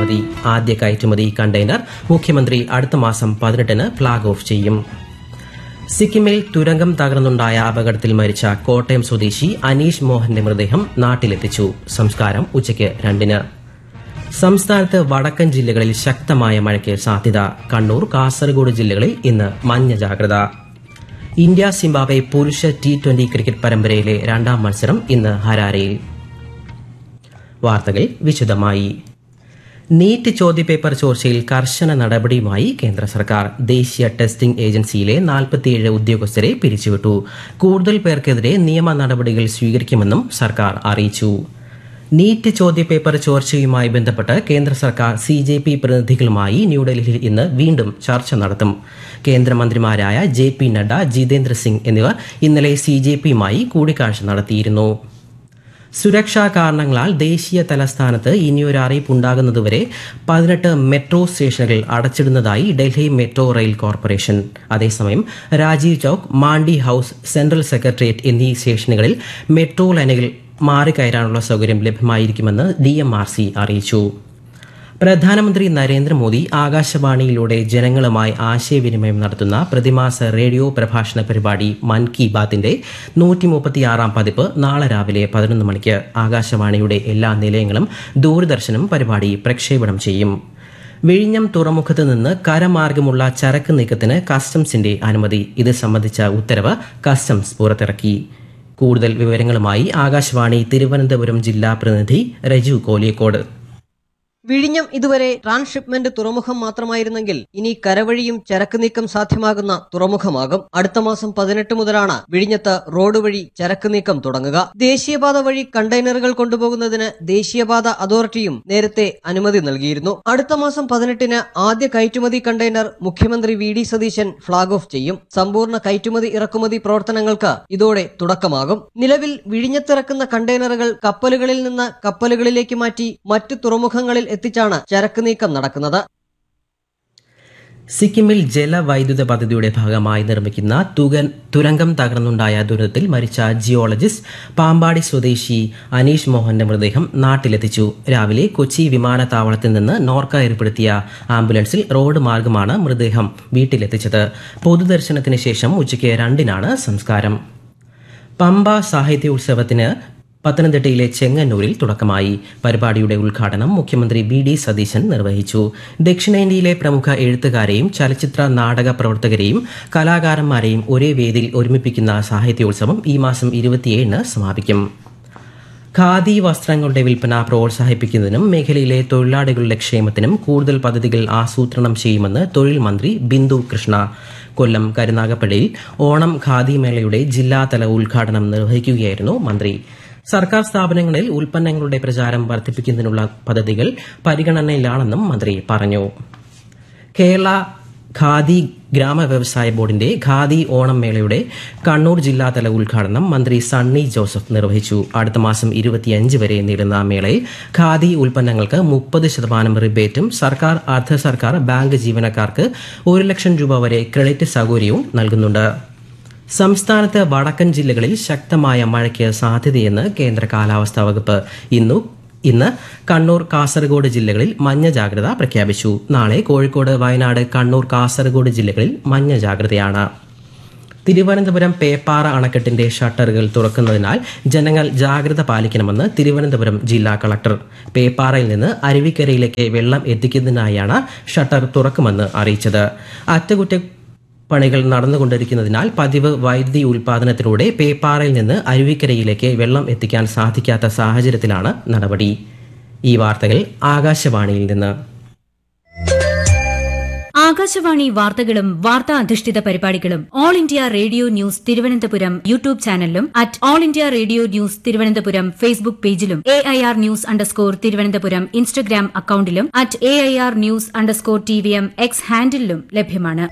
അനുമതി ആദ്യ കയറ്റുമതി കണ്ടെയ്നർ മുഖ്യമന്ത്രി അടുത്ത മാസം പതിനെട്ടിന് ഫ്ളാഗ് ഓഫ് ചെയ്യും സിക്കിമിൽ തുരങ്കം തകർന്നുണ്ടായ അപകടത്തിൽ മരിച്ച കോട്ടയം സ്വദേശി അനീഷ് മോഹന്റെ മൃതദേഹം നാട്ടിലെത്തിച്ചു സംസ്കാരം ഉച്ചയ്ക്ക് രണ്ടിന് സംസ്ഥാനത്ത് വടക്കൻ ജില്ലകളിൽ ശക്തമായ മഴയ്ക്ക് സാധ്യത കണ്ണൂർ കാസർഗോഡ് ജില്ലകളിൽ ഇന്ന് മഞ്ഞ ജാഗ്രത ഇന്ത്യ സിംബാബ്വെ പുരുഷ ടി ട്വന്റി ക്രിക്കറ്റ് പരമ്പരയിലെ രണ്ടാം മത്സരം ഇന്ന് ഹരാരയിൽ വാർത്തകൾ വിശദമായി നീറ്റ് ചോദ്യപേപ്പർ ചോർച്ചയിൽ കർശന നടപടിയുമായി കേന്ദ്ര സർക്കാർ ദേശീയ ടെസ്റ്റിംഗ് ഏജൻസിയിലെ നാൽപ്പത്തിയേഴ് ഉദ്യോഗസ്ഥരെ പിരിച്ചുവിട്ടു കൂടുതൽ പേർക്കെതിരെ നിയമ നടപടികൾ സ്വീകരിക്കുമെന്നും സർക്കാർ അറിയിച്ചു നീറ്റ് ചോദ്യപേപ്പർ ചോർച്ചയുമായി ബന്ധപ്പെട്ട് കേന്ദ്ര സർക്കാർ സി ജെ പി പ്രതിനിധികളുമായി ന്യൂഡൽഹിയിൽ ഇന്ന് വീണ്ടും ചർച്ച നടത്തും കേന്ദ്രമന്ത്രിമാരായ ജെ പി നഡ്ഡ ജിതേന്ദ്ര സിംഗ് എന്നിവർ ഇന്നലെ സി ജെ പിയുമായി കൂടിക്കാഴ്ച നടത്തിയിരുന്നു സുരക്ഷാ കാരണങ്ങളാൽ ദേശീയ തലസ്ഥാനത്ത് ഇനിയൊരു അറിയിപ്പുണ്ടാകുന്നതുവരെ പതിനെട്ട് മെട്രോ സ്റ്റേഷനുകൾ അടച്ചിടുന്നതായി ഡൽഹി മെട്രോ റെയിൽ കോർപ്പറേഷൻ അതേസമയം Rajiv Chowk Mandi house central secretariat എന്നീ സ്റ്റേഷനുകളിൽ മെട്രോ ലൈനുകൾ മാറിക്കയറാനുള്ള സൗകര്യം ലഭ്യമായിരിക്കുമെന്ന് ഡി അറിയിച്ചു പ്രധാനമന്ത്രി നരേന്ദ്രമോദി ആകാശവാണിയിലൂടെ ജനങ്ങളുമായി ആശയവിനിമയം നടത്തുന്ന പ്രതിമാസ റേഡിയോ പ്രഭാഷണ പരിപാടി മൻ കി ബാത്തിന്റെ നൂറ്റി മുപ്പത്തിയാറാം പതിപ്പ് നാളെ രാവിലെ പതിനൊന്ന് മണിക്ക് ആകാശവാണിയുടെ എല്ലാ നിലയങ്ങളും ദൂരദർശനും പരിപാടി പ്രക്ഷേപണം ചെയ്യും വിഴിഞ്ഞം തുറമുഖത്ത് നിന്ന് കരമാർഗമുള്ള ചരക്ക് നീക്കത്തിന് കസ്റ്റംസിന്റെ അനുമതി ഇത് സംബന്ധിച്ച ഉത്തരവ് കസ്റ്റംസ് പുറത്തിറക്കി കൂടുതൽ വിവരങ്ങളുമായി ആകാശവാണി തിരുവനന്തപുരം ജില്ലാ പ്രതിനിധി രജു കോലിയക്കോട് വിഴിഞ്ഞം ഇതുവരെ ട്രാൻസ്ഷിപ്മെന്റ് തുറമുഖം മാത്രമായിരുന്നെങ്കിൽ ഇനി കരവഴിയും ചരക്ക് നീക്കം സാധ്യമാകുന്ന തുറമുഖമാകും അടുത്ത മാസം പതിനെട്ട് മുതലാണ് വിഴിഞ്ഞത്ത് റോഡ് വഴി ചരക്ക് നീക്കം തുടങ്ങുക ദേശീയപാത വഴി കണ്ടെയ്നറുകൾ കൊണ്ടുപോകുന്നതിന് ദേശീയപാത അതോറിറ്റിയും നേരത്തെ അനുമതി നൽകിയിരുന്നു അടുത്ത മാസം പതിനെട്ടിന് ആദ്യ കയറ്റുമതി കണ്ടെയ്നർ മുഖ്യമന്ത്രി V D Satheesan flag off ചെയ്യും സമ്പൂർണ്ണ കയറ്റുമതി ഇറക്കുമതി പ്രവർത്തനങ്ങൾക്ക് ഇതോടെ തുടക്കമാകും നിലവിൽ വിഴിഞ്ഞത്തിറക്കുന്ന കണ്ടെയ്നറുകൾ കപ്പലുകളിൽ നിന്ന് കപ്പലുകളിലേക്ക് മാറ്റി മറ്റ് തുറമുഖങ്ങളിൽ എത്തിച്ചാണ് ചരക്ക് നീക്കം നടക്കുന്നത് സിക്കിമിൽ ജലവൈദ്യുത പദ്ധതിയുടെ ഭാഗമായി നിർമ്മിക്കുന്ന തുകൻ തുരങ്കം തകർന്നുണ്ടായ ദുരന്തത്തിൽ മരിച്ച ജിയോളജിസ്റ്റ് പാമ്പാടി സ്വദേശി അനീഷ് മോഹന്റെ മൃതദേഹം നാട്ടിലെത്തിച്ചു രാവിലെ കൊച്ചി വിമാനത്താവളത്തിൽ നിന്ന് നോർക്ക ഏർപ്പെടുത്തിയ ആംബുലൻസിൽ റോഡ് മാർഗമാണ് മൃതദേഹം വീട്ടിലെത്തിച്ചത് പൊതുദർശനത്തിന് ശേഷം ഉച്ചയ്ക്ക് രണ്ടിനാണ് സംസ്കാരം പമ്പ സാഹിത്യോത്സവത്തിന് പത്തനംതിട്ടയിലെ ചെങ്ങന്നൂരിൽ തുടക്കമായി പരിപാടിയുടെ ഉദ്ഘാടനം മുഖ്യമന്ത്രി വി ഡി സതീശൻ നിർവഹിച്ചു ദക്ഷിണേന്ത്യയിലെ പ്രമുഖ എഴുത്തുകാരെയും ചലച്ചിത്ര നാടക പ്രവർത്തകരെയും കലാകാരന്മാരെയും ഒരേ വേദിയിൽ ഒരുമിപ്പിക്കുന്ന സാഹിത്യോത്സവം ഈ മാസം ഇരുപത്തിയേഴിന് സമാപിക്കും ഖാദി വസ്ത്രങ്ങളുടെ വിൽപ്പന പ്രോത്സാഹിപ്പിക്കുന്നതിനും മേഖലയിലെ തൊഴിലാളികളുടെ ക്ഷേമത്തിനും കൂടുതൽ പദ്ധതികൾ ആസൂത്രണം ചെയ്യുമെന്ന് തൊഴിൽ മന്ത്രി ബിന്ദു കൃഷ്ണ കൊല്ലം കരുനാഗപ്പള്ളിയിൽ ഓണം ഖാദി മേളയുടെ ജില്ലാതല ഉദ്ഘാടനം നിർവഹിക്കുകയായിരുന്നു മന്ത്രി സർക്കാർ സ്ഥാപനങ്ങളിൽ ഉൽപ്പന്നങ്ങളുടെ പ്രചാരം വർദ്ധിപ്പിക്കുന്നതിനുള്ള പദ്ധതികൾ പരിഗണനയിലാണെന്നും മന്ത്രി പറഞ്ഞു കേരള ഖാദി ഗ്രാമ വ്യവസായ ബോർഡിന്റെ ഖാദി ഓണം മേളയുടെ കണ്ണൂർ ജില്ലാതല ഉദ്ഘാടനം മന്ത്രി സണ്ണി ജോസഫ് നിർവഹിച്ചു അടുത്ത മാസം ഇരുപത്തിയഞ്ച് വരെ നീളുന്ന മേളയിൽ ഖാദി ഉൽപ്പന്നങ്ങൾക്ക് മുപ്പത് ശതമാനം റിബേറ്റും സർക്കാർ അർദ്ധ സർക്കാർ ബാങ്ക് ജീവനക്കാർക്ക് ഒരു ലക്ഷം രൂപ വരെ ക്രെഡിറ്റ് സൗകര്യവും നൽകുന്നുണ്ട് സംസ്ഥാനത്ത് വടക്കൻ ജില്ലകളിൽ ശക്തമായ മഴയ്ക്ക് സാധ്യതയെന്ന് കേന്ദ്ര കാലാവസ്ഥാ വകുപ്പ് ഇന്നു ഇന്ന് കണ്ണൂർ കാസർഗോഡ് ജില്ലകളിൽ മഞ്ഞ ജാഗ്രത പ്രഖ്യാപിച്ചു നാളെ കോഴിക്കോട് വയനാട് കണ്ണൂർ കാസർഗോഡ് ജില്ലകളിൽ മഞ്ഞ ജാഗ്രതയാണ് തിരുവനന്തപുരം പേപ്പാറ അണക്കെട്ടിന്റെ ഷട്ടറുകൾ തുറക്കുന്നതിനാൽ ജനങ്ങൾ ജാഗ്രത പാലിക്കണമെന്ന് തിരുവനന്തപുരം ജില്ലാ കളക്ടർ പേപ്പാറയിൽ നിന്ന് അരുവിക്കരയിലേക്ക് വെള്ളം എത്തിക്കുന്നതിനായാണ് ഷട്ടർ തുറക്കുമെന്ന് അറിയിച്ചത് അറ്റകുറ്റ പണികൾ നടന്നുകൊണ്ടിരിക്കുന്നതിനാൽ പതിവ് വൈദ്യുതി ഉൽപാദനത്തിലൂടെ പേപ്പാറയിൽ നിന്ന് അരുവിക്കരയിലേക്ക് വെള്ളം എത്തിക്കാൻ സാധിക്കാത്ത സാഹചര്യത്തിലാണ് നടപടി ഈ വാർത്തകൾ ആകാശവാണിയിൽ നിന്ന് ആകാശവാണി വാർത്തകളും വാർത്താ അധിഷ്ഠിത പരിപാടികളും All India Radio news Thiruvananthapuram YouTube ചാനലിലും at All India Radio news Thiruvananthapuram Facebook പേജിലും A I R news underscore Thiruvananthapuram Instagram അക്കൌണ്ടിലും at A I R news underscore T V M X ഹാൻഡിലും ലഭ്യമാണ്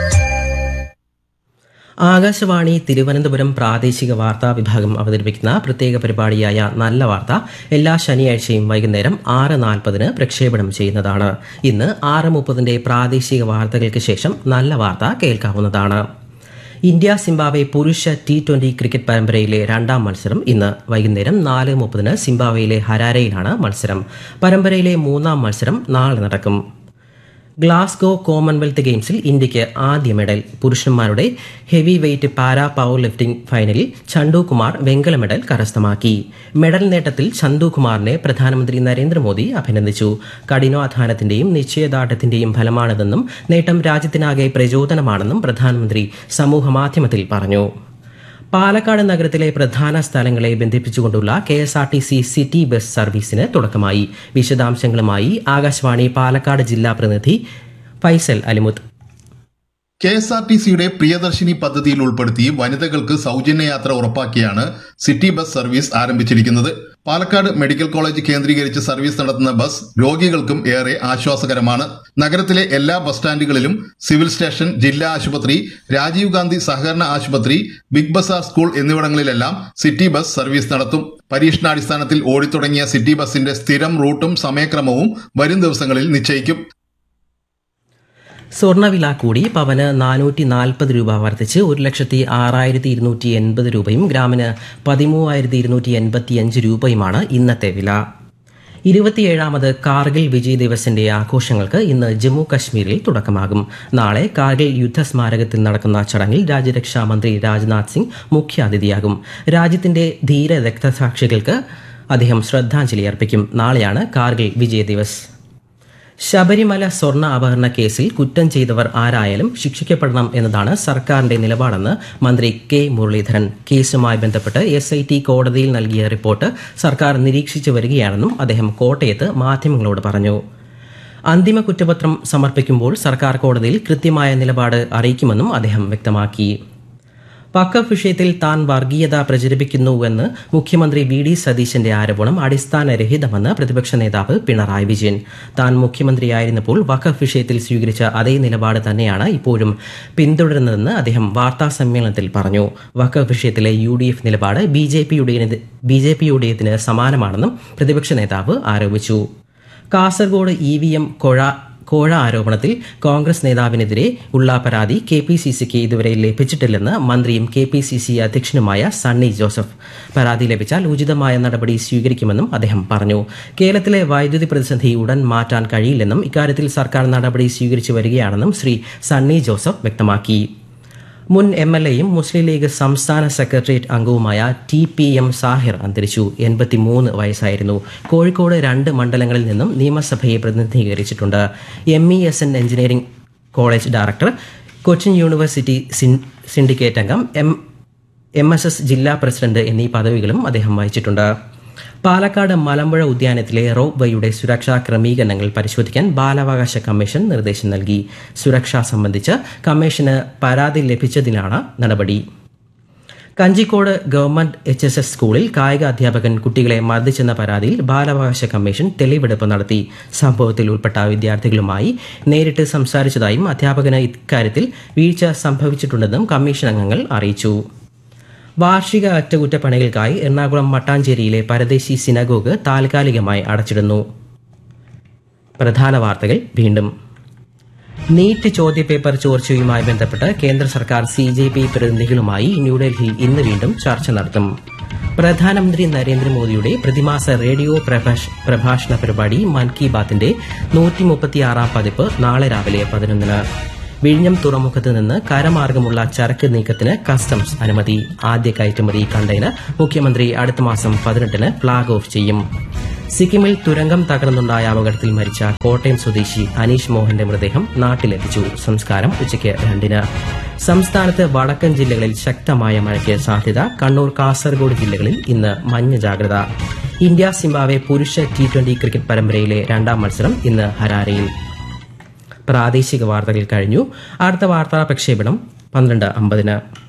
ആകാശവാണി തിരുവനന്തപുരം പ്രാദേശിക വാർത്താ വിഭാഗം അവതരിപ്പിക്കുന്ന പ്രത്യേക പരിപാടിയായ നല്ല വാർത്ത എല്ലാ ശനിയാഴ്ചയും വൈകുന്നേരം ആറ് നാൽപ്പതിന് പ്രക്ഷേപണം ചെയ്യുന്നതാണ് ഇന്ന് ആറ് മുപ്പതിന്റെ പ്രാദേശിക വാർത്തകൾക്ക് ശേഷം നല്ല വാർത്ത കേൾക്കാവുന്നതാണ് ഇന്ത്യ സിംബാബ്വെ പുരുഷ ടി ട്വന്റി ക്രിക്കറ്റ് പരമ്പരയിലെ രണ്ടാം മത്സരം ഇന്ന് വൈകുന്നേരം നാല് മുപ്പതിന് സിംബാബ്വെയിലെ ഹരാരയിലാണ് മത്സരം പരമ്പരയിലെ മൂന്നാം മത്സരം നാളെ നടക്കും ഗ്ലാസ്ഗോ കോമൺവെൽത്ത് ഗെയിംസിൽ ഇന്ത്യയ്ക്ക് ആദ്യ മെഡൽ പുരുഷന്മാരുടെ heavyweight para powerlifting ഫൈനലിൽ ചന്തു കുമാർ വെങ്കല മെഡൽ കരസ്ഥമാക്കി മെഡൽ നേട്ടത്തിൽ ചന്തു കുമാറിനെ പ്രധാനമന്ത്രി നരേന്ദ്രമോദി അഭിനന്ദിച്ചു കഠിനാധ്വാനത്തിന്റെയും നിശ്ചയദാർഢ്യത്തിന്റെയും ഫലമാണിതെന്നും നേട്ടം രാജ്യത്തിനാകെ പ്രചോദനമാണെന്നും പ്രധാനമന്ത്രി സമൂഹമാധ്യമത്തിൽ പറഞ്ഞു പാലക്കാട് നഗരത്തിലെ പ്രധാന സ്ഥലങ്ങളെ ബന്ധിപ്പിച്ചുകൊണ്ടുള്ള K S R T C city bus സർവീസിന് തുടക്കമായി വിശദാംശങ്ങളുമായി ആകാശവാണി പാലക്കാട് ജില്ലാ പ്രതിനിധി Faisal Alimuth K S R T സിയുടെ പ്രിയദർശിനി പദ്ധതിയിൽ ഉൾപ്പെടുത്തി വനിതകൾക്ക് സൗജന്യ യാത്ര ഉറപ്പാക്കിയാണ് സിറ്റി ബസ് സർവീസ് ആരംഭിച്ചിരിക്കുന്നത് പാലക്കാട് മെഡിക്കൽ കോളേജ് കേന്ദ്രീകരിച്ച് സർവീസ് നടത്തുന്ന ബസ് രോഗികൾക്കും ഏറെ ആശ്വാസകരമാണ് നഗരത്തിലെ എല്ലാ ബസ് സ്റ്റാൻഡുകളിലും സിവിൽ സ്റ്റേഷൻ ജില്ലാ ആശുപത്രി രാജീവ് ഗാന്ധി സഹകരണ ആശുപത്രി ബിഗ് ബസാർ സ്കൂൾ എന്നിവിടങ്ങളിലെല്ലാം സിറ്റി ബസ് സർവീസ് നടത്തും പരീക്ഷണാടിസ്ഥാനത്തിൽ ഓടിത്തുടങ്ങിയ സിറ്റി ബസിന്റെ സ്ഥിരം റൂട്ടും സമയക്രമവും വരും ദിവസങ്ങളിൽ നിശ്ചയിക്കും സ്വർണ്ണവില കൂടി പവന് നാനൂറ്റി നാൽപ്പത് രൂപ വർദ്ധിച്ച് ഒരു ലക്ഷത്തി ആറായിരത്തി ഇരുന്നൂറ്റി എൺപത് രൂപയും ഗ്രാമിന് പതിമൂവായിരത്തി ഇരുന്നൂറ്റി എൺപത്തി അഞ്ച് രൂപയുമാണ് ഇന്നത്തെ വില ഇരുപത്തിയേഴാമത് കാർഗിൽ വിജയ് ദിവസിന്റെ ആഘോഷങ്ങൾക്ക് ഇന്ന് ജമ്മു കശ്മീരിൽ തുടക്കമാകും നാളെ കാർഗിൽ യുദ്ധസ്മാരകത്തിൽ നടക്കുന്ന ചടങ്ങിൽ രാജ്യരക്ഷാ മന്ത്രി രാജ്നാഥ് സിംഗ് മുഖ്യാതിഥിയാകും രാജ്യത്തിന്റെ ധീര രക്തസാക്ഷികൾക്ക് അദ്ദേഹം ശ്രദ്ധാഞ്ജലി അർപ്പിക്കും നാളെയാണ് കാർഗിൽ വിജയ് ദിവസ് ശബരിമല സ്വർണ്ണ അപഹരണ കേസിൽ കുറ്റം ചെയ്തവർ ആരായാലും ശിക്ഷിക്കപ്പെടണം എന്നതാണ് സർക്കാരിന്റെ നിലപാടെന്ന് മന്ത്രി കെ മുരളീധരൻ കേസുമായി ബന്ധപ്പെട്ട് എസ് ഐ ടി കോടതിയിൽ നൽകിയ റിപ്പോർട്ട് സർക്കാർ നിരീക്ഷിച്ചു വരികയാണെന്നും അദ്ദേഹം കോട്ടയത്ത് മാധ്യമങ്ങളോട് പറഞ്ഞു അന്തിമ കുറ്റപത്രം സമർപ്പിക്കുമ്പോൾ സർക്കാർ കോടതിയിൽ കൃത്യമായ നിലപാട് അറിയിക്കുമെന്നും അദ്ദേഹം വ്യക്തമാക്കി വഖഫ് വിഷയത്തിൽ താൻ വർഗീയത പ്രചരിപ്പിക്കുന്നുവെന്ന് മുഖ്യമന്ത്രി വി ഡി സതീശന്റെ ആരോപണം അടിസ്ഥാനരഹിതമെന്ന് പ്രതിപക്ഷ നേതാവ് പിണറായി വിജയൻ താൻ മുഖ്യമന്ത്രിയായിരുന്നപ്പോൾ വഖഫ് വിഷയത്തിൽ സ്വീകരിച്ച അതേ നിലപാട് തന്നെയാണ് ഇപ്പോഴും പിന്തുടരുന്നതെന്ന് അദ്ദേഹം വാർത്താ സമ്മേളനത്തിൽ പറഞ്ഞു വഖഫ് വിഷയത്തിലെ യു ഡി എഫ് നിലപാട് ബി ജെ പിയുടെ ബി ജെ പിയുടേതിന് സമാനമാണെന്നും പ്രതിപക്ഷ നേതാവ് ആരോപിച്ചു കാസർഗോഡ് ഇ വി എം കൊഴ കോഴ ആരോപണത്തിൽ കോൺഗ്രസ് നേതാവിനെതിരെ ഉള്ള പരാതി കെ പി സി സിക്ക് ഇതുവരെ ലഭിച്ചിട്ടില്ലെന്ന് മന്ത്രിയും കെ പി സി സി അധ്യക്ഷനുമായ സണ്ണി ജോസഫ് പരാതി ലഭിച്ചാൽ ഉചിതമായ നടപടി സ്വീകരിക്കുമെന്നും അദ്ദേഹം പറഞ്ഞു കേരളത്തിലെ വൈദ്യുതി പ്രതിസന്ധി ഉടൻ മാറ്റാൻ കഴിയില്ലെന്നും ഇക്കാര്യത്തിൽ സർക്കാർ നടപടി സ്വീകരിച്ചു വരികയാണെന്നും ശ്രീ സണ്ണി ജോസഫ് വ്യക്തമാക്കി മുൻ എം എൽ എയും മുസ്ലിം ലീഗ് സംസ്ഥാന സെക്രട്ടേറിയറ്റ് അംഗവുമായ ടി പി എം സാഹിർ അന്തരിച്ചു എൺപത്തിമൂന്ന് വയസ്സായിരുന്നു കോഴിക്കോട് രണ്ട് മണ്ഡലങ്ങളിൽ നിന്നും നിയമസഭയെ പ്രതിനിധീകരിച്ചിട്ടുണ്ട് M E S N engineering college director Cochin university സിൻ- സിൻഡിക്കേറ്റ് അംഗം എം എം എസ് എസ് ജില്ലാ പ്രസിഡന്റ് എന്നീ പദവികളും അദ്ദേഹം വഹിച്ചിട്ടുണ്ട് പാലക്കാട് മലമ്പുഴ ഉദ്യാനത്തിലെ റോപ്പ് വേയുടെ സുരക്ഷാ ക്രമീകരണങ്ങൾ പരിശോധിക്കാൻ ബാലാവകാശ കമ്മീഷൻ നിർദ്ദേശം നൽകി സുരക്ഷ സംബന്ധിച്ച് കമ്മീഷന് പരാതി ലഭിച്ചതിനാണ് നടപടി Kanjikode government H S S സ്കൂളിൽ കായിക അധ്യാപകൻ കുട്ടികളെ മർദ്ദിച്ചെന്ന പരാതിയിൽ ബാലാവകാശ കമ്മീഷൻ തെളിവെടുപ്പ് നടത്തി സംഭവത്തിൽ ഉൾപ്പെട്ട വിദ്യാർത്ഥികളുമായി നേരിട്ട് സംസാരിച്ചതായും അധ്യാപകന് ഇക്കാര്യത്തിൽ വീഴ്ച സംഭവിച്ചിട്ടുണ്ടെന്നും കമ്മീഷൻ അംഗങ്ങൾ അറിയിച്ചു വാർഷിക അറ്റകുറ്റപ്പണികൾക്കായി എറണാകുളം മട്ടാഞ്ചേരിയിലെ പരദേശി സിനഗോഗ് താൽക്കാലികമായി അടച്ചിടുന്നു പ്രധാന വാർത്തകൾ വീണ്ടും നീറ്റ് ചോദ്യപേപ്പർ ചോർച്ചയുമായി ബന്ധപ്പെട്ട് കേന്ദ്ര സർക്കാർ സി ജെ പി പ്രതിനിധികളുമായി ന്യൂഡൽഹിയിൽ ഇന്ന് വീണ്ടും ചർച്ച നടത്തും പ്രധാനമന്ത്രി നരേന്ദ്രമോദിയുടെ പ്രതിമാസ റേഡിയോ പ്രഭാഷ- പ്രഭാഷണ പരിപാടി മൻ കി ബാത്തിന്റെ നൂറ്റി മുപ്പത്തിയാറാം പതിപ്പ് നാളെ രാവിലെ പതിനൊന്നിന് വിഴിഞ്ഞം തുറമുഖത്ത് നിന്ന് കരമാർഗമുള്ള ചരക്ക് നീക്കത്തിന് കസ്റ്റംസ് അനുമതി ആദ്യ കയറ്റുമതി കണ്ടെയ്നർ മുഖ്യമന്ത്രി അടുത്ത മാസം പതിനെട്ടിന് ഫ്ളാഗ് ഓഫ് ചെയ്യും സിക്കിമിൽ തുരങ്കം തകർന്നുണ്ടായ അപകടത്തിൽ മരിച്ച കോട്ടയം സ്വദേശി അനീഷ് മോഹന്റെ മൃതദേഹം നാട്ടിലെത്തിച്ചു സംസ്കാരം ഉച്ചയ്ക്ക് രണ്ടിന് സംസ്ഥാനത്ത് വടക്കൻ ജില്ലകളിൽ ശക്തമായ മഴയ്ക്ക് സാധ്യത കണ്ണൂർ കാസർഗോഡ് ജില്ലകളിൽ ഇന്ന് മഞ്ഞ ജാഗ്രത ഇന്ത്യ സിംബാവെ പുരുഷ ടി ട്വന്റി ക്രിക്കറ്റ് പരമ്പരയിലെ രണ്ടാം മത്സരം ഇന്ന് ഹരാരയിൽ പ്രാദേശിക വാർത്തകൾ കഴിഞ്ഞു അടുത്ത വാർത്താ പ്രക്ഷേപണം പന്ത്രണ്ട് അമ്പതിന്